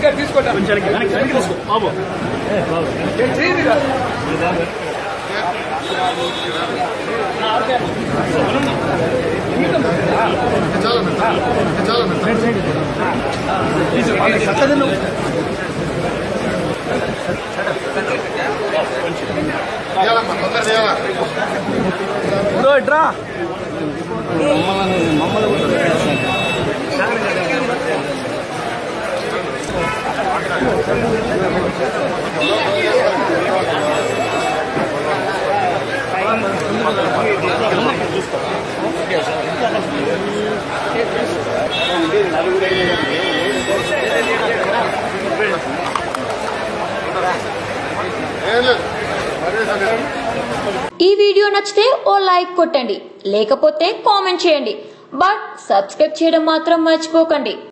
ఇంకా తీసుకుంటాను బాబు బ్రో ఇట్రా ఈ వీడియో నచ్చితే ఓ లైక్ కొట్టండి లేకపోతే కామెంట్ చేయండి బట్ సబ్స్క్రైబ్ చేయడం మాత్రం మర్చిపోకండి